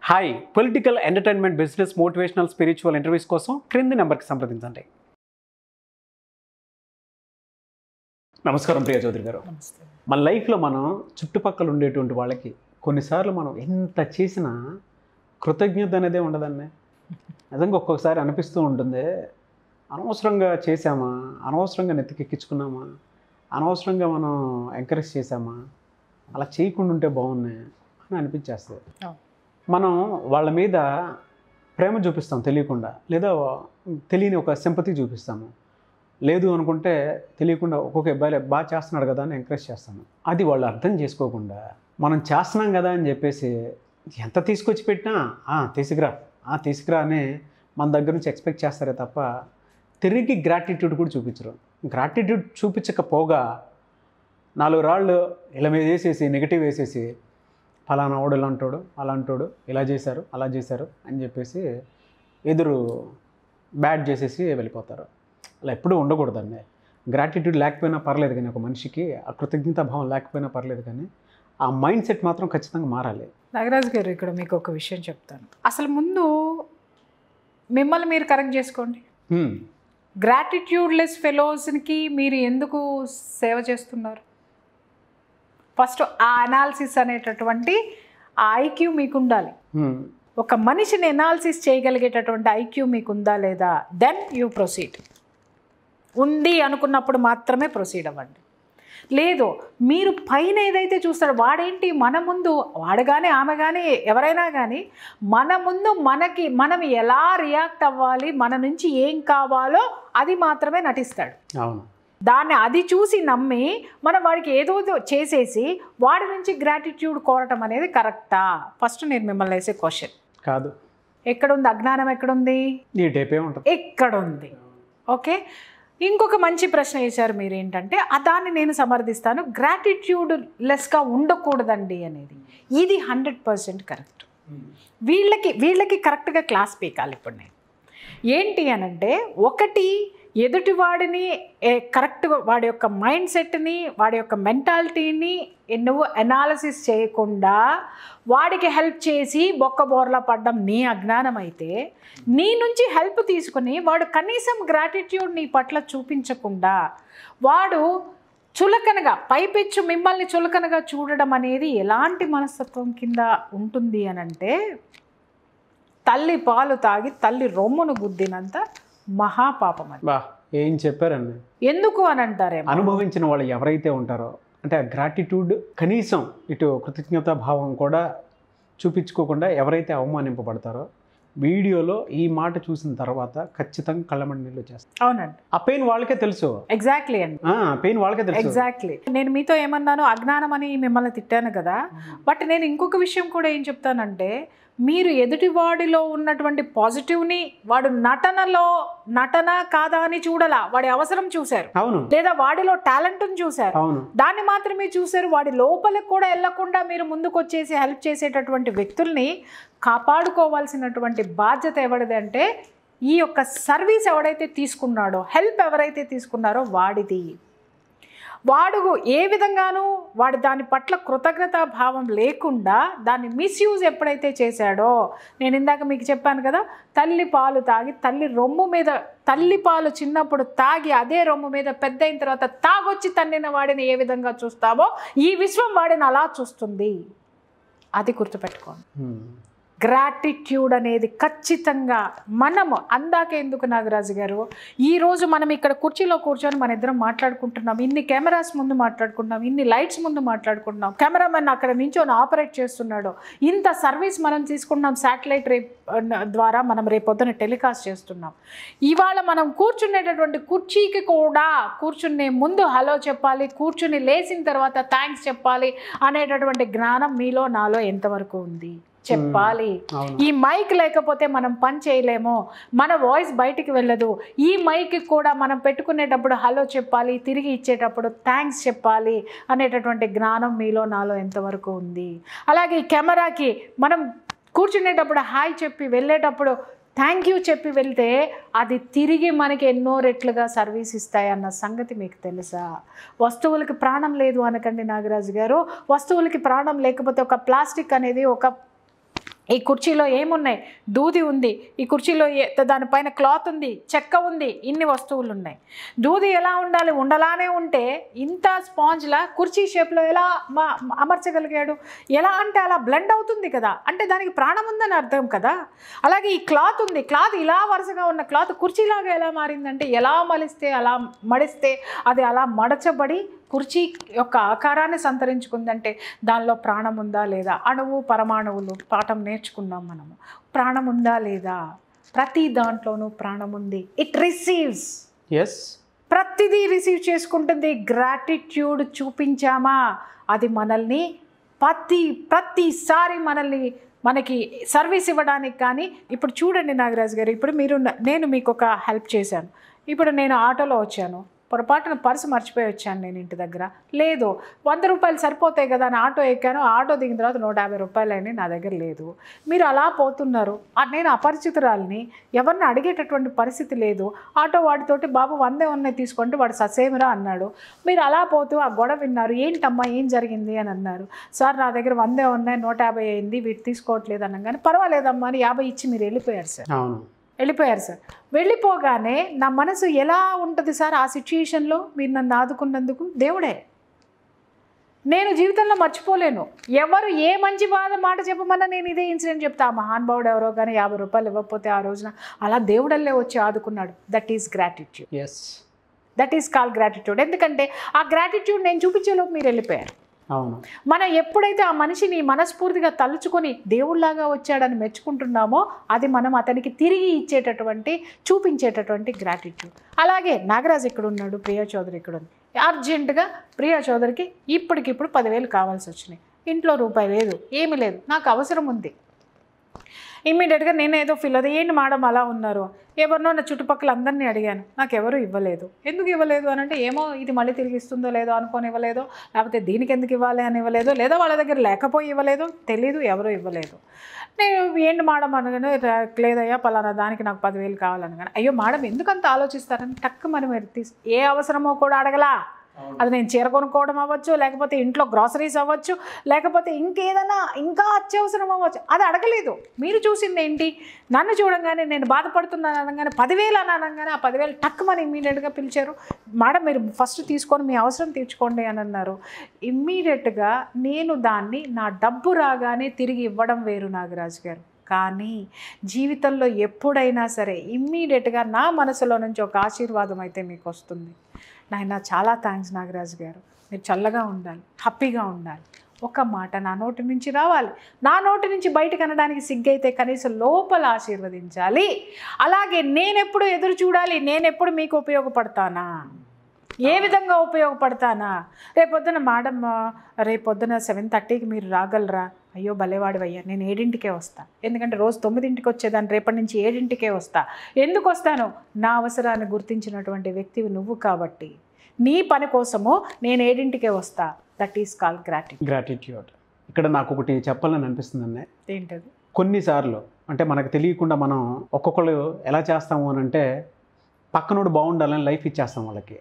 Hi political entertainment business motivational spiritual interviews కోసం క్రింది నెంబర్కి సంప్రదించండి నమస్కారం ప్రియ చౌదరి గారు నమస్తే మన లైఫ్లో మనం చుట్టుపక్కల ఉండేటువంటి వాళ్ళకి కొన్నిసార్లు మనం ఎంత చేసినా కృతజ్ఞత అనేదే ఉండదండి నిజంగా ఒక్కొక్కసారి అనిపిస్తూ ఉంటుంది అనవసరంగా చేసామా అనవసరంగా నెత్తికెక్కించుకున్నామా అనవసరంగా మనం ఎంకరేజ్ చేసామా అలా చేయకుండా ఉంటే బాగున్నాయి అని అనిపించేస్తుంది అవును. మనం వాళ్ళ మీద ప్రేమ చూపిస్తాం తెలియకుండా లేదా తెలియని ఒక సింపతి చూపిస్తాము లేదు అనుకుంటే తెలియకుండా ఒక్కొక్క అబ్బాయి బాగా చేస్తున్నాడు కదా అని ఎంకరేజ్ చేస్తాను అది వాళ్ళు అర్థం చేసుకోకుండా మనం చేస్తున్నాం కదా అని చెప్పేసి ఎంత తీసుకొచ్చి పెట్టినా "ఆ, తీసుకురా ఆ, తీసుకురా అని మన దగ్గర నుంచి ఎక్స్పెక్ట్ చేస్తారే తప్ప తిరిగి గ్రాటిట్యూడ్ కూడా చూపించరు గ్రాటిట్యూడ్ చూపించకపోగా నాలుగు రాళ్ళు ఇలా మీద వేసేసి నెగిటివ్ వేసేసి ఫలానా వాడు ఇలా అంటాడు అలా అంటాడు ఇలా చేశారు అలా చేశారు అని చెప్పేసి ఎదురు బ్యాడ్ చేసేసి వెళ్ళిపోతారు అలా ఎప్పుడూ ఉండకూడదండి గ్రాటిట్యూడ్ లేకపోయినా పర్లేదు కానీ ఒక మనిషికి ఆ కృతజ్ఞతా భావం లేకపోయినా పర్లేదు కానీ ఆ మైండ్ సెట్ మాత్రం ఖచ్చితంగా మారాలి నాగరాజు గారు ఇక్కడ మీకు ఒక విషయం చెప్తాను అసలు ముందు మిమ్మల్ని మీరు కరెక్ట్ చేసుకోండి హ్మ్. గ్రాటిట్యూడ్లెస్ ఫెలోస్కి మీరు ఎందుకు సేవ చేస్తున్నారు ఫస్ట్ ఆ అనాలిసిస్ అనేటటువంటి ఆ ఐక్యూ మీకు ఉండాలి హ్మ్. ఒక మనిషిని ఎనాలిసిస్ చేయగలిగేటటువంటి ఐక్యూ మీకు ఉందా లేదా దెన్ యూ ప్రొసీడ్ ఉంది అనుకున్నప్పుడు మాత్రమే ప్రొసీడ్ అవ్వండి లేదు మీరు పైన ఏదైతే చూస్తాడో వాడేంటి మన ముందు వాడు కానీ ఆమె కానీ ఎవరైనా కానీ మన ముందు మనకి మనం ఎలా రియాక్ట్ అవ్వాలి మన నుంచి ఏం కావాలో అది మాత్రమే నటిస్తాడు అవును దాన్ని అది చూసి నమ్మి మనం వాడికి ఏదో చేసేసి వాడి నుంచి గ్రాటిట్యూడ్ కోరటం అనేది కరెక్టా ఫస్ట్ నేను మిమ్మల్ని వేసే క్వశ్చన్ కాదు ఎక్కడుంది అజ్ఞానం ఎక్కడుంది ఈ టైపే ఉంటుంది ఎక్కడుంది ఓకే ఇంకొక మంచి ప్రశ్న వేశారు మీరు ఏంటంటే ఆ దాన్ని నేను సమర్థిస్తాను గ్రాటిట్యూడ్ లెస్గా ఉండకూడదండి అనేది ఇది హండ్రెడ్ పర్సెంట్ కరెక్ట్ వీళ్ళకి వీళ్ళకి కరెక్ట్గా క్లాస్ పీకాలి ఇప్పుడు నేను ఏంటి అనంటే ఒకటి ఎదుటివాడిని కరెక్ట్గా వాడి యొక్క మైండ్ సెట్ని వాడి యొక్క మెంటాలిటీని నువ్వు అనాలసిస్ చేయకుండా వాడికి హెల్ప్ చేసి బొక్క బోర్లా పడ్డం నీ అజ్ఞానం అయితే నీ నుంచి హెల్ప్ తీసుకుని వాడు కనీసం గ్రాటిట్యూడ్ నీ పట్ల చూపించకుండా వాడు చులకనగా పైపెచ్చు మిమ్మల్ని చులకనగా చూడడం అనేది ఎలాంటి మనస్తత్వం కింద ఉంటుంది అనంటే తల్లి పాలు తాగి తల్లి రొమ్మును గుద్దినంత మహాపాపం అది బా ఏం చెప్పారండి ఎందుకు అని అంటారేమో అనుభవించిన వాళ్ళు ఎవరైతే ఉంటారో అంటే ఆ గ్రాటిట్యూడ్ కనీసం ఇటు కృతజ్ఞతా భావం కూడా చూపించుకోకుండా ఎవరైతే అవమానింపబడతారో వీడియోలో ఈ మాట చూసిన తర్వాత ఖచ్చితంగా కళ్ళమడి నీళ్ళు చేస్తారు అవునండి ఆ పెయిన్ వాళ్ళకే తెలుసు ఎగ్జాక్ట్లీ అండి ఆ పెయిన్ వాళ్ళకే తెలుసు ఎగ్జాక్ట్లీ నేను మీతో ఏమన్నాను అజ్ఞానం అని మిమ్మల్ని తిట్టాను కదా బట్ నేను ఇంకొక విషయం కూడా ఏం చెప్తానంటే మీరు ఎదుటివాడిలో ఉన్నటువంటి పాజిటివ్ని వాడు నటనలో నటన కాదా అని చూడలా వాడి అవసరం చూశారు అవును లేదా వాడిలో టాలెంట్ని చూశారు అవును దాన్ని మాత్రమే చూశారు వాడి లోపలికి కూడా వెళ్లకుండా మీరు ముందుకు వచ్చేసి హెల్ప్ చేసేటటువంటి వ్యక్తుల్ని కాపాడుకోవాల్సినటువంటి బాధ్యత ఎవరిది అంటే ఈ యొక్క సర్వీస్ ఎవడైతే తీసుకున్నాడో హెల్ప్ ఎవరైతే తీసుకున్నారో వాడిది వాడు ఏ విధంగానూ వాడు దాని పట్ల కృతజ్ఞతా భావం లేకుండా దాన్ని మిస్యూజ్ ఎప్పుడైతే చేశాడో నేను ఇందాక మీకు చెప్పాను కదా తల్లి పాలు తాగి తల్లి రొమ్ము మీద తల్లి పాలు చిన్నప్పుడు తాగి అదే రొమ్ము మీద పెద్ద అయిన తర్వాత తాగొచ్చి తన్నిన వాడిని ఏ విధంగా చూస్తామో ఈ విశ్వం వాడిని అలా చూస్తుంది అది గుర్తుపెట్టుకోండి హ్మ్. గ్రాటిట్యూడ్ అనేది ఖచ్చితంగా మనము అందాక ఎందుకు నాగరాజు గారు ఈరోజు మనం ఇక్కడ కుర్చీలో కూర్చొని మన ఇద్దరం మాట్లాడుకుంటున్నాం ఇన్ని కెమెరాస్ ముందు మాట్లాడుకుంటున్నాం ఇన్ని లైట్స్ ముందు మాట్లాడుకుంటున్నాం కెమెరామెన్ అక్కడ నించొని ఆపరేట్ చేస్తున్నాడు ఇంత సర్వీస్ మనం తీసుకుంటున్నాం శాటిలైట్ రేప్ ద్వారా మనం రేపొద్దున టెలికాస్ట్ చేస్తున్నాం ఇవాళ మనం కూర్చునేటటువంటి కుర్చీకి కూడా కూర్చునే ముందు హలో చెప్పాలి కూర్చుని లేచిన తర్వాత థ్యాంక్స్ చెప్పాలి అనేటటువంటి జ్ఞానం మీలో నాలో ఎంతవరకు ఉంది చెప్పాలి అవును ఈ మైక్ లేకపోతే మనం పని చేయలేము మన వాయిస్ బయటికి వెళ్ళదు ఈ మైక్ కూడా మనం పెట్టుకునేటప్పుడు హలో చెప్పాలి తిరిగి ఇచ్చేటప్పుడు థ్యాంక్స్ చెప్పాలి అనేటటువంటి జ్ఞానం మీలో నాలో ఎంతవరకు ఉంది అలాగే ఈ కెమెరాకి మనం కూర్చునేటప్పుడు హాయ్ చెప్పి వెళ్ళేటప్పుడు థ్యాంక్ యూ చెప్పి వెళ్తే అది తిరిగి మనకి ఎన్నో రెట్లుగా సర్వీస్ ఇస్తాయి అన్న సంగతి మీకు తెలుసా వస్తువులకి ప్రాణం లేదు అనకండి నాగరాజు గారు వస్తువులకి ప్రాణం లేకపోతే ఒక ప్లాస్టిక్ అనేది ఒక ఈ కుర్చీలో ఏమున్నాయి దూది ఉంది ఈ కుర్చీలో ఏ- దానిపైన క్లాత్ ఉంది చెక్క ఉంది ఇన్ని వస్తువులు ఉన్నాయి దూది ఎలా ఉండాలి ఉండలానే ఉంటే ఇంత స్పాంజ్లా కుర్చీ షేప్లో ఎలా మ- అమర్చగలిగాడు ఎలా అంటే అలా బ్లెండ్ అవుతుంది కదా అంటే దానికి ప్రాణం ఉందని అర్థం కదా అలాగే ఈ క్లాత్ ఉంది క్లాత్ ఇలా వరుసగా ఉన్న క్లాత్ కుర్చీలాగా ఎలా మారిందంటే ఎలా మలిస్తే అలా మడిస్తే అది అలా మడచబడి కుర్చీ యొక్క ఆకారాన్ని సంతరించుకుందంటే దానిలో ప్రాణం ఉందా లేదా అణువు పరమాణువులు పాఠం నేర్చుకున్నాం మనము ప్రాణం ఉందా లేదా ప్రతి దాంట్లోనూ ప్రాణం ఉంది ఇట్ రిసీవ్స్ ఎస్ ప్రతిదీ రిసీవ్ చేసుకుంటుంది గ్రాటిట్యూడ్ చూపించామా అది మనల్ని ప్రతి ప్రతిసారి మనల్ని మనకి సర్వీస్ ఇవ్వడానికి కానీ ఇప్పుడు చూడండి నాగరాజు గారు ఇప్పుడు మీరు నేను మీకు ఒక హెల్ప్ చేశాను ఇప్పుడు నేను ఆటోలో వచ్చాను పొరపాటున పర్సు మర్చిపోయి వచ్చాను నేను ఇంటి దగ్గర లేదు వంద రూపాయలు సరిపోతాయి కదా అని ఆటో ఎక్కాను ఆటో దిగిన తర్వాత నూట యాభై రూపాయలు అయినాయి నా దగ్గర లేదు మీరు అలా పోతున్నారు ఆ- నేను అపరిచితురాలిని ఎవరిని అడిగేటటువంటి పరిస్థితి లేదు ఆటో వాడితోటి బాబు వందే ఉన్నాయి తీసుకుంటే వాడు ససేమిరా అన్నాడు మీరు అలా పోతూ ఆ గొడవ విన్నారు ఏంటమ్మా ఏం జరిగింది అని అన్నారు సార్ నా దగ్గర వందే ఉన్నాయి నూట యాభై అయింది వీటి తీసుకోవట్లేదు అనగానే పర్వాలేదమ్మా అని యాభై ఇచ్చి మీరు వెళ్ళిపోయారు సార్ అవును వెళ్ళిపోయారు సార్ వెళ్ళిపోగానే నా మనసు ఎలా ఉంటుంది సార్ ఆ సిచ్యుయేషన్లో మీరు నన్ను ఆదుకున్నందుకు దేవుడే నేను జీవితంలో మర్చిపోలేను ఎవరు ఏ మంచి బాధ మాట చెప్పమన్నా నేను ఇదే ఇన్సిడెంట్ చెప్తా ఆ మహానుభావుడు ఎవరో కానీ యాభై రూపాయలు ఇవ్వకపోతే ఆ రోజున అలా దేవుడల్లే వచ్చి ఆదుకున్నాడు that is gratitude yes that is call gratitude ఎందుకంటే ఆ గ్రాటిట్యూడ్ నేను చూపించేలోపు మీరు వెళ్ళిపోయారు అవును మనం ఎప్పుడైతే ఆ మనిషిని మనస్ఫూర్తిగా తలుచుకొని దేవుళ్లాగా వచ్చాడని మెచ్చుకుంటున్నామో అది మనం అతనికి తిరిగి ఇచ్చేటటువంటి చూపించేటటువంటి గ్రాటిట్యూడ్ అలాగే నాగరాజ్ ఇక్కడ ఉన్నాడు ప్రియా చౌదరి ఇక్కడ ఉంది అర్జెంటుగా ప్రియా చౌదరికి ఇప్పటికిప్పుడు పదివేలు కావాల్సి వచ్చినాయి ఇంట్లో రూపాయి లేదు ఏమీ లేదు నాకు అవసరం ఉంది ఇమ్మీడియట్గా నేను ఏదో ఫీల్ అది ఏంటి మేడం అలా ఉన్నారు ఎవరినో నా చుట్టుపక్కల అందరినీ అడిగాను నాకు ఎవరు ఇవ్వలేదు ఎందుకు ఇవ్వలేదు అని అంటే ఏమో ఇది మళ్ళీ తిరిగి ఇస్తుందో లేదో అనుకొని ఇవ్వలేదో లేకపోతే దీనికి ఎందుకు ఇవ్వాలి అని ఇవ్వలేదు లేదా వాళ్ళ దగ్గర లేకపోయి ఇవ్వలేదు తెలీదు ఎవరు ఇవ్వలేదు నేను ఏంటి మేడం అనగానే "రా- లేదయ్యా పలానా దానికి నాకు పదివేలు కావాలనగానే అయ్యో మేడం ఎందుకు అంత ఆలోచిస్తారని టక్కు మనం మీరు తీసు ఏ అవసరమో కూడా అడగలా అది నేను చీర కొనుక్కోవడం అవ్వచ్చు లేకపోతే ఇంట్లో గ్రాసరీస్ అవ్వచ్చు లేకపోతే ఇంకేదైనా ఇంకా అత్యవసరం అవ్వచ్చు అది అడగలేదు మీరు చూసింది ఏంటి నన్ను చూడంగానే నేను బాధపడుతున్నాను అనగానే పదివేలు అని అనగానే ఆ పదివేలు టక్కుమని ఇమ్మీడియట్గా పిలిచారు మేడం మీరు ఫస్ట్ తీసుకొని మీ అవసరం తీర్చుకోండి అని అన్నారు ఇమ్మీడియట్గా నేను దాన్ని నా డబ్బు రాగానే తిరిగి ఇవ్వడం వేరు నాగరాజు గారు కానీ జీవితంలో ఎప్పుడైనా సరే ఇమ్మీడియట్గా నా మనసులో నుంచి ఒక ఆశీర్వాదం అయితే మీకు వస్తుంది నాయన చాలా థ్యాంక్స్ నాగరాజు గారు మీరు చల్లగా ఉండాలి హ్యాపీగా ఉండాలి ఒక మాట నా నోటి నుంచి రావాలి నా నోటి నుంచి బయటకు అనడానికి సిగ్గైతే కనీసం లోపల ఆశీర్వదించాలి అలాగే నేనెప్పుడు ఎదురు చూడాలి నేనెప్పుడు మీకు ఉపయోగపడతానా ఏ విధంగా ఉపయోగపడతానా రేపొద్దున మేడం ఆ, రేపొద్దున సెవెన్ థర్టీకి మీరు రాగలరా అయ్యో భలేవాడివయ్యా నేను ఏడింటికే వస్తా ఎందుకంటే రోజు తొమ్మిదింటికి వచ్చేదాన్ని రేపటి నుంచి ఏడింటికే వస్తా ఎందుకు వస్తాను నా అవసరాన్ని గుర్తించినటువంటి వ్యక్తివి నువ్వు కాబట్టి నీ పని కోసము నేను ఏడింటికే వస్తా that is call gratitude gratitude ఇక్కడ నాకు ఒకటి చెప్పాలని అనిపిస్తుందండి ఏంటది కొన్నిసార్లు అంటే మనకు తెలియకుండా మనం ఒక్కొక్కరు ఎలా చేస్తాము అని అంటే పక్కనోడు బాగుండాలని లైఫ్ ఇచ్చేస్తాం వాళ్ళకి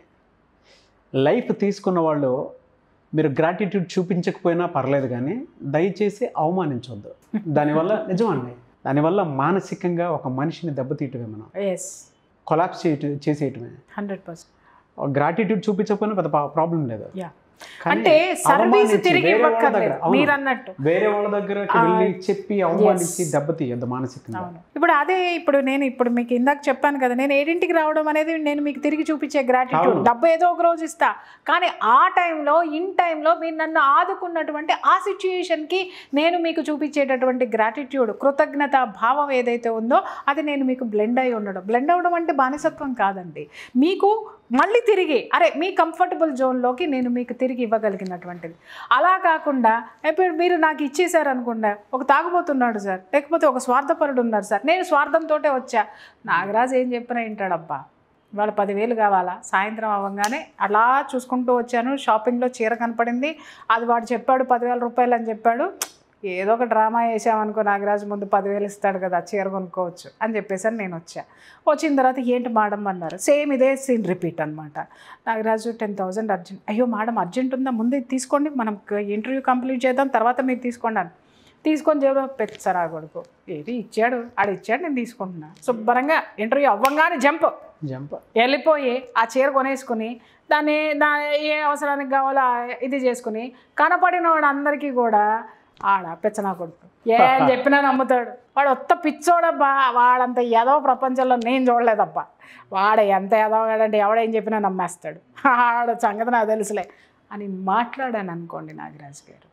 లైఫ్ తీసుకున్న వాళ్ళు మీరు గ్రాటిట్యూడ్ చూపించకపోయినా పర్లేదు కానీ దయచేసి అవమానించవద్దు దానివల్ల నిజమండి దానివల్ల మానసికంగా ఒక మనిషిని దెబ్బతీయటమే మనం ఎస్ కొలాప్స్ చేయట చేసేయటమే హండ్రెడ్ పర్సెంట్ గ్రాటిట్యూడ్ చూపించకపోయినా పెద్ద ప్రాబ్లం లేదు యా కానీ అంటే సర్వీస్ అవమానించి తిరిగి వేరే వాళ్ళ ఇవ్వక్కర్లేదు దగ్గర, అవును. మీరు అన్నట్టు వేరే వాళ్ళ దగ్గరకి ఆ, వెళ్ళి చెప్పి అవమానించి yes. దెబ్బతీయద్దు మానసికంగా అవును ఇప్పుడు అదే ఇప్పుడు నేను ఇప్పుడు మీకు ఇందాక చెప్పాను కదా నేను ఏడింటికి రావడం అనేది నేను మీకు తిరిగి చూపించే గ్రాటిట్యూడ్ అవును. డబ్బు ఏదో ఒక రోజు ఇస్తా కానీ ఆ టైంలో ఇన్ టైంలో మీరు నన్ను ఆదుకున్నటువంటి ఆ సిచ్యుయేషన్కి నేను మీకు చూపించేటటువంటి గ్రాటిట్యూడ్ కృతజ్ఞత భావం ఏదైతే ఉందో అది నేను మీకు బ్లెండ్ అయి ఉండడం బ్లెండ్ అవ్వడం అంటే బానిసత్వం కాదండి మీకు మళ్ళీ తిరిగి అరే మీ కంఫర్టబుల్ జోన్లోకి నేను మీకు తిరిగి ఇవ్వగలిగినటువంటిది అలా కాకుండా ఇప్పుడు మీరు నాకు ఇచ్చేశారు అనుకుండా ఒక తాగుబోతున్నాడు సార్ లేకపోతే ఒక స్వార్థపరుడు ఉన్నారు సార్ నేను స్వార్థంతో వచ్చా నాగరాజు ఏం చెప్పినా వింటాడబ్బా ఇవాళ పదివేలు కావాలా సాయంత్రం అవ్వగానే అలా చూసుకుంటూ వచ్చాను షాపింగ్లో చీర కనపడింది అది వాడు చెప్పాడు పదివేల రూపాయలు అని చెప్పాడు ఏదో ఒక డ్రామా వేసామనుకో నాగరాజు ముందు పదివేలు ఇస్తాడు కదా చీర కొనుక్కోవచ్చు అని చెప్పేసి నేను వచ్చా వచ్చిన తర్వాత ఏంటి మేడం అన్నారు సేమ్ ఇదే సీన్ రిపీట్ అనమాట నాగరాజు టెన్ థౌజండ్ అర్జెంట్ అయ్యో మేడం అర్జెంట్ ఉందా ముందు ఇది తీసుకోండి మనం ఇంటర్వ్యూ కంప్లీట్ చేద్దాం తర్వాత మీరు తీసుకోండి అని తీసుకొని జేబులో పెచ్చరా కొడుకు ఏది ఇచ్చాడు ఆడు ఇచ్చాడు నేను తీసుకుంటున్నా శుభ్రంగా ఇంటర్వ్యూ అవ్వంగానే జంప్ జంప్ వెళ్ళిపోయి ఆ చీర కొనేసుకుని దాన్ని దా ఏ అవసరానికి కావాలో ఆ ఇది చేసుకుని కనపడిన వాడు అందరికీ కూడా ఆడ పెచ్చనా కొడుకు ఏం చెప్పినా నమ్ముతాడు వాడు ఒత్త పిచ్చోడబ్బా వాడంత ఎదవ ప్రపంచంలో నేను చూడలేదబ్బా వాడు ఎంత ఎదవగాడంటే ఎవడేం చెప్పినా నమ్మేస్తాడు ఆడ సంగతి నాకు తెలుసులే అని మాట్లాడాను అనుకోండి నాగరాజు గారు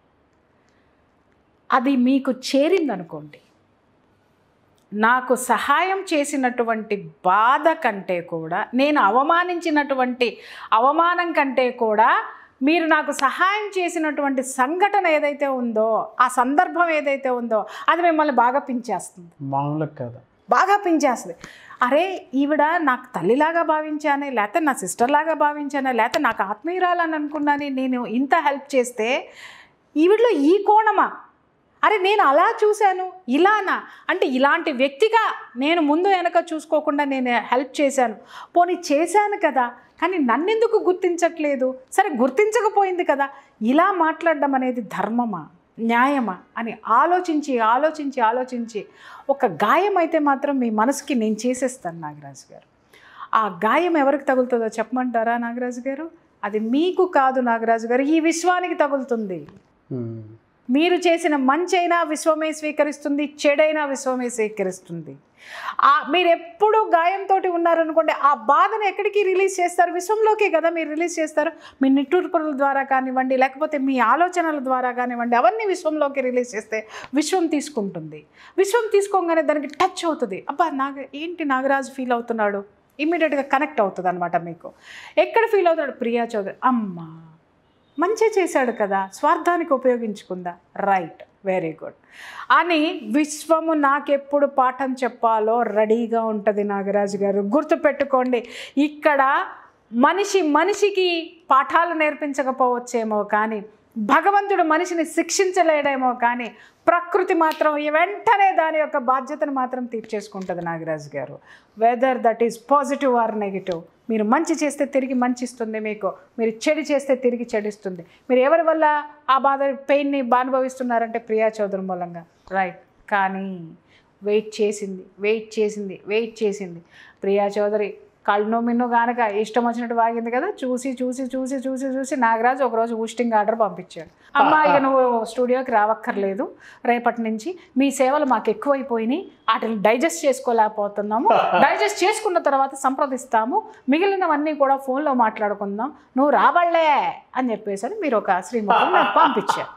అది మీకు చేరిందనుకోండి నాకు సహాయం చేసినటువంటి బాధ కంటే కూడా నేను అవమానించినటువంటి అవమానం కంటే కూడా మీరు నాకు సహాయం చేసినటువంటి సంఘటన ఏదైతే ఉందో ఆ సందర్భం ఏదైతే ఉందో అది మిమ్మల్ని బాగా పించేస్తుంది మామూలుగా కాదు బాగా పించేస్తుంది అరే ఈవిడ నాకు తల్లిలాగా భావించానే లేకపోతే నా సిస్టర్ లాగా భావించానే లేకపోతే నాకు ఆత్మీయురాలని అనుకున్నాను నేను ఇంత హెల్ప్ చేస్తే ఈవిడలో ఈ కోణమా అరే నేను అలా చూశాను ఇలానా అంటే ఇలాంటి వ్యక్తిగా నేను ముందు వెనక చూసుకోకుండా నేను హెల్ప్ చేశాను పోనీ చేశాను కదా కానీ నన్నెందుకు గుర్తించట్లేదు సరే గుర్తించకపోయింది కదా ఇలా మాట్లాడడం అనేది ధర్మమా న్యాయమా అని ఆలోచించి ఆలోచించి ఆలోచించి ఒక గాయం అయితే మాత్రం మీ మనసుకి నేను చేసేస్తాను నాగరాజు గారు ఆ గాయం ఎవరికి తగులుతుందో చెప్పమంటారా నాగరాజు గారు అది మీకు కాదు నాగరాజు గారు ఈ విశ్వానికి తగులుతుంది ఉమ్. మీరు చేసిన మంచైనా విశ్వమే స్వీకరిస్తుంది చెడైనా విశ్వమే స్వీకరిస్తుంది ఆ మీరు ఎప్పుడు గాయంతో ఉన్నారనుకోండి ఆ బాధను ఎక్కడికి రిలీజ్ చేస్తారు విశ్వంలోకే కదా మీరు రిలీజ్ చేస్తారు మీ నిట్టూర్పుల ద్వారా కానివ్వండి లేకపోతే మీ ఆలోచనల ద్వారా కానివ్వండి అవన్నీ విశ్వంలోకి రిలీజ్ చేస్తే విశ్వం తీసుకుంటుంది విశ్వం తీసుకోగానే దానికి టచ్ అవుతుంది అబ్బా నాగ ఏంటి నాగరాజు ఫీల్ అవుతున్నాడు ఇమ్మీడియట్గా కనెక్ట్ అవుతుంది అనమాట మీకు ఎక్కడ ఫీల్ అవుతాడు ప్రియా చౌదరి అమ్మా మంచి చేశాడు కదా స్వార్థానికి ఉపయోగించుకుందా రైట్ వెరీ గుడ్ అని విశ్వము నాకెప్పుడు పాఠం చెప్పాలో రెడీగా ఉంటుంది నాగరాజు గారు గుర్తుపెట్టుకోండి ఇక్కడ మనిషి మనిషికి పాఠాలు నేర్పించకపోవచ్చేమో కానీ భగవంతుడు మనిషిని శిక్షించలేడేమో కానీ ప్రకృతి మాత్రం ఈ వెంటనే దాని యొక్క బాధ్యతను మాత్రం తీర్చేసుకుంటుంది Nagaraju garu whether that is positive or negative మీరు మంచి చేస్తే తిరిగి మంచి ఇస్తుంది మీకు మీరు చెడు చేస్తే తిరిగి చెడిస్తుంది మీరు ఎవరి వల్ల ఆ బాధ పెయిన్ని అనుభవిస్తున్నారంటే ప్రియా చౌదరి మూలంగా రైట్ కానీ వెయిట్ చేసింది వెయిట్ చేసింది వెయిట్ చేసింది ప్రియా చౌదరి కళ్ళు మిన్ను గానక ఇష్టం వచ్చినట్టు వాగింది కదా చూసి చూసి చూసి చూసి చూసి నాగరాజు ఒకరోజు ఊస్టింగ్ ఆర్డర్ పంపించాడు అమ్మ ఇక నువ్వు స్టూడియోకి రావక్కర్లేదు రేపటి నుంచి మీ సేవలు మాకు ఎక్కువైపోయినాయి వాటిని డైజెస్ట్ చేసుకోలేకపోతున్నాము డైజెస్ట్ చేసుకున్న తర్వాత సంప్రదిస్తాము మిగిలినవన్నీ కూడా ఫోన్లో మాట్లాడుకుందాం నువ్వు రావాళ్లే అని చెప్పేసి మీరు ఒక శ్రీముఖం నాకు పంపించారు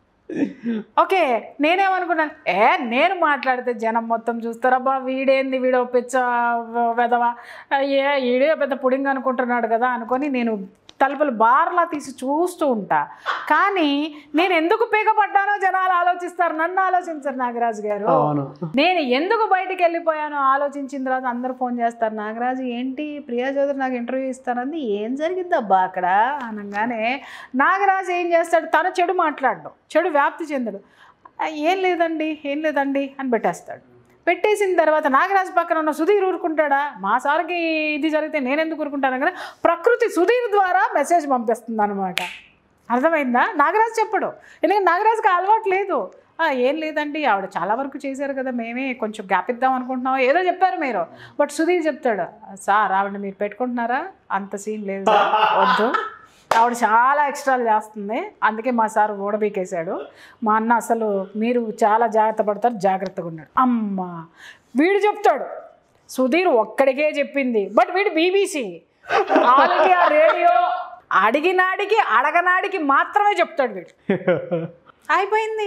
ఓకే నేనేమనుకున్నాను ఏ నేను మాట్లాడితే జనం మొత్తం చూస్తారబ్బా వీడేంది వీడో పిచ్చ వెదవా ఏ ఈడే పెద్ద పుడింగ్ అనుకుంటున్నాడు కదా అనుకొని నేను తలుపులు బార్లా తీసి చూస్తూ ఉంటా కానీ నేను ఎందుకు పీకపడ్డానో జనాలు ఆలోచిస్తారు నన్ను ఆలోచించరు నాగరాజు గారు అవును నేను ఎందుకు బయటికి వెళ్ళిపోయానో ఆలోచించిన తర్వాత అందరూ ఫోన్ చేస్తారు నాగరాజు ఏంటి ప్రియా చౌదరి నాకు ఇంటర్వ్యూ ఇస్తానంది ఏం జరిగిందబ్బా అక్కడ అనగానే నాగరాజు ఏం చేస్తాడు తన చెడు మాట్లాడడం చెడు వ్యాప్తి చెందడు "ఆ, ఏం లేదండి ఏం లేదండి అని పెట్టేస్తాడు పెట్టేసిన తర్వాత నాగరాజు పక్కన ఉన్న సుధీర్ ఊరుకుంటాడా మా సార్కి ఇది జరిగితే నేను ఎందుకు ఊరుకుంటాను కదా ప్రకృతి సుధీర్ ద్వారా మెసేజ్ పంపిస్తుంది అనమాట అర్థమైందా నాగరాజు చెప్పడు ఎందుకంటే నాగరాజుకి ఆ అలవాటు లేదు "ఆ, ఏం లేదండి ఆవిడ చాలా వరకు చేశారు కదా మేమే కొంచెం గ్యాప్ ఇద్దాం అనుకుంటున్నాం ఏదో చెప్పారు మీరు బట్ సుధీర్ చెప్తాడు సార్ ఆవిడ మీరు పెట్టుకుంటున్నారా అంత సీన్ లేదు సార్. వద్దు ఆవిడ చాలా ఎక్స్ట్రాలు చేస్తుంది అందుకే మా సార్ ఓడబీకేశాడు మా అన్న అసలు మీరు చాలా జాగ్రత్త పడతారు జాగ్రత్తగా ఉన్నాడు అమ్మా వీడు చెప్తాడు సుధీర్ ఒక్కడికే చెప్పింది బట్ వీడు బీబీసీ ఆల్ ఇండియా రేడియో అడిగినాడికి అడగనాడికి మాత్రమే చెప్తాడు వీడు అయిపోయింది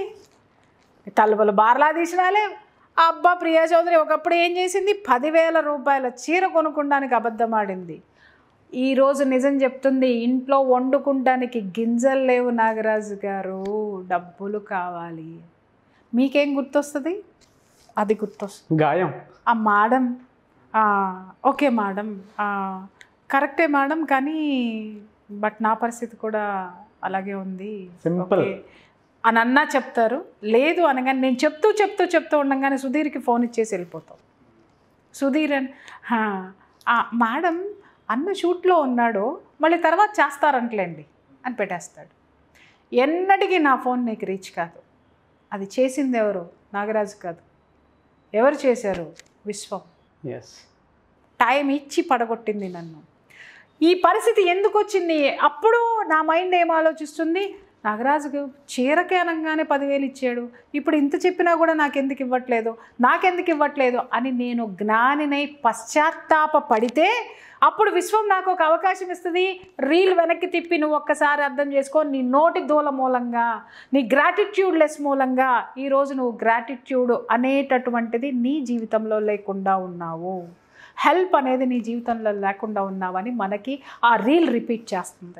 తలుపులు బార్లా తీసినాలే అబ్బా ప్రియా చౌదరి ఒకప్పుడు ఏం చేసింది పదివేల రూపాయల చీర కొనుక్కోడానికి అబద్ధం ఆడింది ఈరోజు నిజం చెప్తుంది ఇంట్లో వండుకుంటానికి గింజలు లేవు నాగరాజు గారు డబ్బులు కావాలి మీకేం గుర్తొస్తుంది అది గుర్తొస్తుంది గాయం ఆ మేడం ఆ, ఓకే మేడం ఆ, కరెక్టే మేడం కానీ బట్ నా పరిస్థితి కూడా అలాగే ఉంది Simple. ఓకే అని అన్నా చెప్తారు లేదు అనగానే నేను చెప్తూ చెప్తూ చెప్తూ ఉండగానే సుధీర్కి ఫోన్ ఇచ్చేసి వెళ్ళిపోతాం సుధీర్ అని "హా, ఆ, మేడం అన్న షూట్లో ఉన్నాడు మళ్ళీ తర్వాత చేస్తారంటలేండి అని పెట్టేస్తాడు ఎన్నటికీ నా ఫోన్ నీకు రీచ్ కాదు అది చేసింది ఎవరు నాగరాజు కాదు ఎవరు చేశారు విశ్వం ఎస్ టైం ఇచ్చి పడగొట్టింది నన్ను ఈ పరిస్థితి ఎందుకు వచ్చింది అప్పుడు నా మైండ్ ఏం ఆలోచిస్తుంది నాగరాజుకు చీరకే అనగానే పదివేలు ఇచ్చాడు ఇప్పుడు ఇంత చెప్పినా కూడా నాకెందుకు ఇవ్వట్లేదు నాకెందుకు ఇవ్వట్లేదు అని నేను జ్ఞానినై పశ్చాత్తాప పడితే అప్పుడు విశ్వం నాకు ఒక అవకాశం ఇస్తుంది రీల్ వెనక్కి తిప్పి నువ్వు ఒక్కసారి అర్థం చేసుకో నీ నోటి దూల మూలంగా నీ గ్రాటిట్యూడ్లెస్ మూలంగా ఈరోజు నువ్వు గ్రాటిట్యూడ్ అనేటటువంటిది నీ జీవితంలో లేకుండా ఉన్నావు హెల్ప్ అనేది నీ జీవితంలో లేకుండా ఉన్నావని మనకి ఆ రీల్ రిపీట్ చేస్తుంది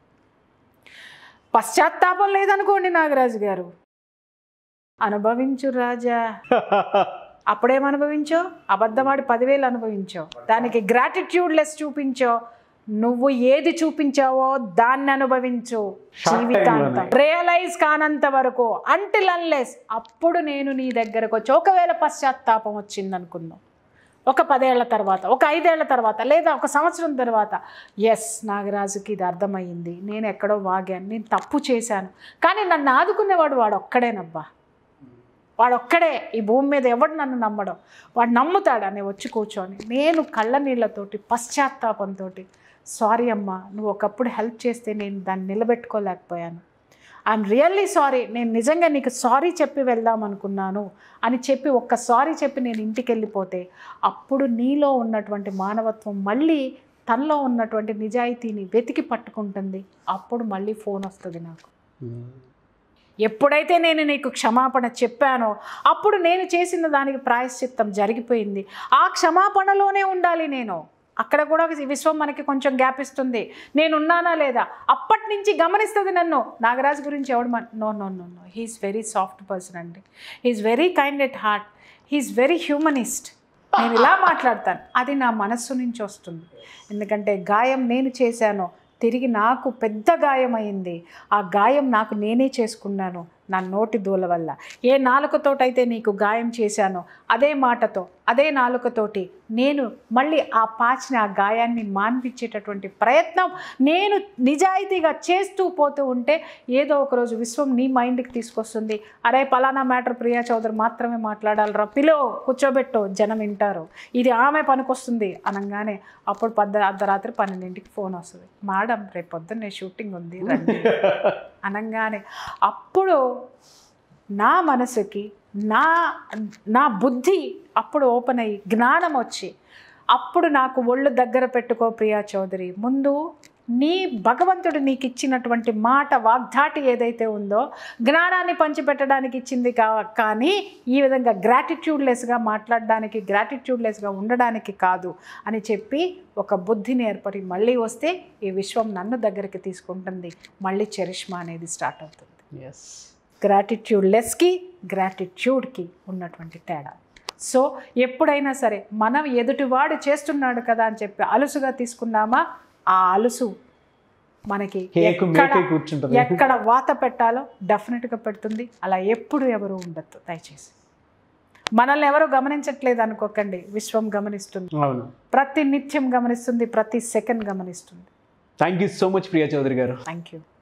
పశ్చాత్తాపం లేదనుకోండి నాగరాజు గారు అనుభవించు రాజా అప్పుడేం అనుభవించో అబద్ధమాడి పదివేలు అనుభవించో దానికి గ్రాటిట్యూడ్ లెస్ చూపించో నువ్వు ఏది చూపించావో దాన్ని అనుభవించు Short time జీవితాంతం లోనే. రియలైజ్ కానంత వరకు అంటిల్ అన్లెస్ అప్పుడు నేను నీ దగ్గరకు వచ్చి ఒకవేళ పశ్చాత్తాపం వచ్చింది అనుకుందాం ఒక పదేళ్ల తర్వాత ఒక ఐదేళ్ల తర్వాత లేదా ఒక సంవత్సరం తర్వాత ఎస్ నాగరాజుకి ఇది అర్థమయ్యింది నేను ఎక్కడో వాగాను నేను తప్పు చేశాను కానీ నన్ను ఆదుకునేవాడు వాడు ఒక్కడేనబ్బా వాడు ఒక్కడే ఈ భూమి మీద ఎవడు నన్ను నమ్మడం వాడు నమ్ముతాడా నేను వచ్చి కూర్చొని నేను కళ్ళ నీళ్ళతోటి పశ్చాత్తాపంతో సారీ అమ్మా నువ్వు ఒకప్పుడు హెల్ప్ చేస్తే నేను దాన్ని నిలబెట్టుకోలేకపోయాను ఐఎమ్ రియల్లీ సారీ నేను నిజంగా నీకు సారీ చెప్పి వెళ్దాం అనుకున్నాను అని చెప్పి ఒక్క సారీ చెప్పి నేను ఇంటికి వెళ్ళిపోతే అప్పుడు నీలో ఉన్నటువంటి మానవత్వం మళ్ళీ తనలో ఉన్నటువంటి నిజాయితీని వెతికి పట్టుకుంటుంది అప్పుడు మళ్ళీ ఫోన్ వస్తుంది నాకు ఎప్పుడైతే నేను నీకు క్షమాపణ చెప్పానో అప్పుడు నేను చేసిన దానికి ప్రాయశ్చిత్తం జరిగిపోయింది ఆ క్షమాపణలోనే ఉండాలి నేను అక్కడ కూడా విశ్వం మనకి కొంచెం గ్యాప్ ఇస్తుంది నేను ఉన్నానా లేదా అప్పటి నుంచి గమనిస్తుంది నన్ను నాగరాజు గురించి ఎవడు no no no no he's very soft person అండి he's very kind at heart he's very humanist నేను ఇలా మాట్లాడతాను అది నా మనస్సు నుంచి వస్తుంది ఎందుకంటే గాయం నేను చేశాను తిరిగి నాకు పెద్ద గాయం అయింది ఆ గాయం నాకు నేనే చేసుకున్నాను నా నోటి దూల వల్ల ఏ నాలుకతోటైతే నీకు గాయం చేశానో అదే మాటతో అదే నాలుకతోటి నేను మళ్ళీ ఆ పాచిన ఆ గాయాన్ని మాన్పించేటటువంటి ప్రయత్నం నేను నిజాయితీగా చేస్తూ పోతూ ఉంటే ఏదో ఒకరోజు విశ్వం నీ మైండ్కి తీసుకొస్తుంది అరే పలానా మ్యాటర్ ప్రియా చౌదరి మాత్రమే మాట్లాడాలరా పిలో కూర్చోబెట్టు జనం వింటారు ఇది ఆమె పనికొస్తుంది అనగానే అప్పుడు పద్ద అర్ధరాత్రి పన్నెండింటికి ఫోన్ వస్తుంది మేడం రేపు పొద్దున్నే షూటింగ్ ఉంది రండి అనగానే అప్పుడు నా మనసుకి నా నా బుద్ధి అప్పుడు ఓపెన్ అయ్యి జ్ఞానం వచ్చి అప్పుడు నాకు ఒళ్ళు దగ్గర పెట్టుకో ప్రియా చౌదరి ముందు నీ భగవంతుడు నీకు ఇచ్చినటువంటి మాట వాగ్దాటి ఏదైతే ఉందో జ్ఞానాన్ని పంచిపెట్టడానికి ఇచ్చింది కా కానీ ఈ విధంగా గ్రాటిట్యూడ్లెస్గా మాట్లాడడానికి గ్రాటిట్యూడ్లెస్గా ఉండడానికి కాదు అని చెప్పి ఒక బుద్ధిని ఏర్పడి మళ్ళీ వస్తే ఈ విశ్వం నన్ను దగ్గరికి తీసుకుంటుంది మళ్ళీ చరిష్మా అనేది స్టార్ట్ అవుతుంది ఎస్ గ్రాటిట్యూడ్ లెస్కి గ్రాటిట్యూడ్కి ఉన్నటువంటి తేడా సో ఎప్పుడైనా సరే మనం ఎదుటివాడు చేస్తున్నాడు కదా అని చెప్పి అలుసుగా తీసుకున్నామా ఆ అలుసు మనకి కేకు ఎక్కడ మేకే కూర్చుంటుంది ఎక్కడ వాత పెట్టాలో డెఫినెట్గా పెడుతుంది అలా ఎప్పుడు ఎవరు ఉండొద్దు దయచేసి మనల్ని ఎవరు గమనించట్లేదు అనుకోకండి విశ్వం గమనిస్తుంది అవును ప్రతి నిత్యం గమనిస్తుంది ప్రతి సెకండ్ గమనిస్తుంది thank you so much Priya Chowdary garu thank you